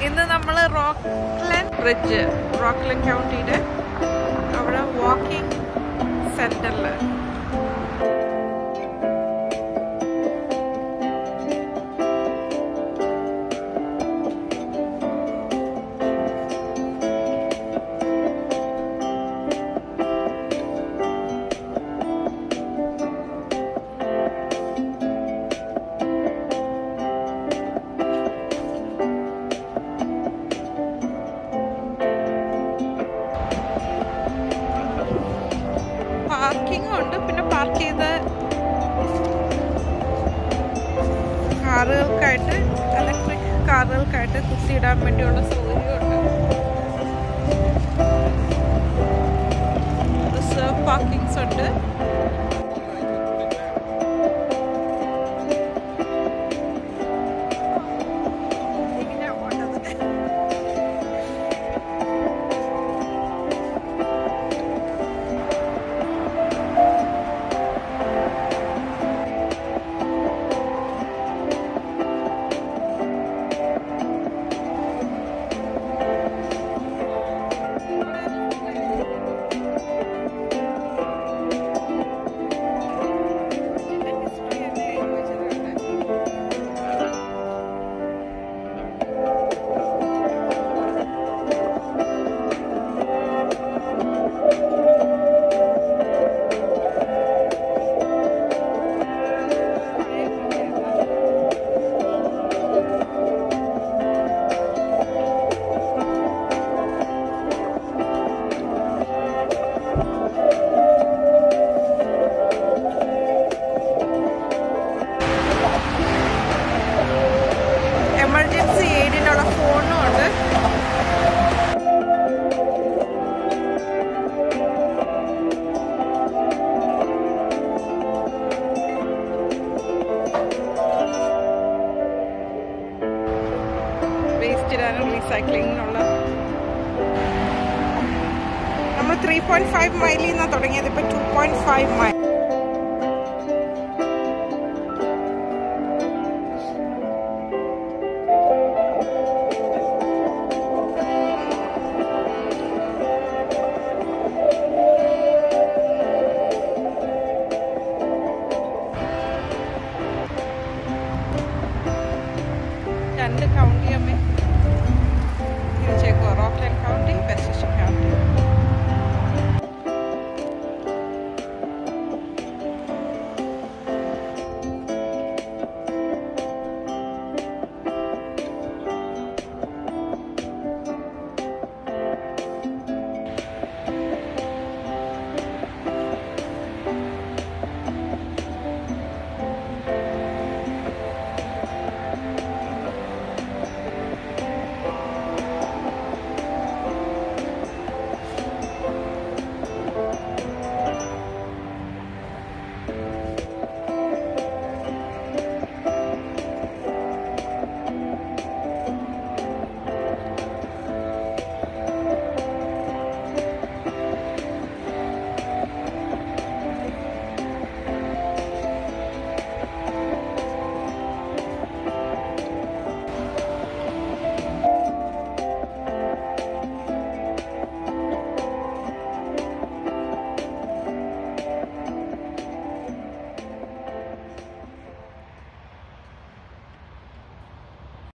ഇന്ന് നമ്മൾ റോക്ക്ലൻ ബ്രിഡ്ജ് റോക്ക്ലൻ കൗണ്ടിയുടെ അവിടെ വാക്കിംഗ് സെന്ററിൽ പാർക്കിംഗ് ഉണ്ട് പിന്നെ പാർക്ക് ചെയ്ത കാറുകൾക്കായിട്ട് ഇലക്ട്രിക് കാറുകൾക്കായിട്ട് കുത്തിയിടാൻ വേണ്ടിയുള്ള സൗകര്യമുണ്ട് റിസർവ് പാർക്കിങ്സ് ഉണ്ട് ഇങ്ങനെയാ പോണ്ടത്. എമർജൻസി എയ്ഡിനുള്ള ഫോണും ഉണ്ട് വേസ്റ്റ് ഇടാനും റീസൈക്ലിങ്ങിനുള്ള നമ്മൾ ത്രീ പോയിന്റ് ഫൈവ് മൈലിൽ നിന്നാണ് തുടങ്ങിയത് ഇപ്പൊ ടു പോയിന്റ് ഫൈവ് മൈൽ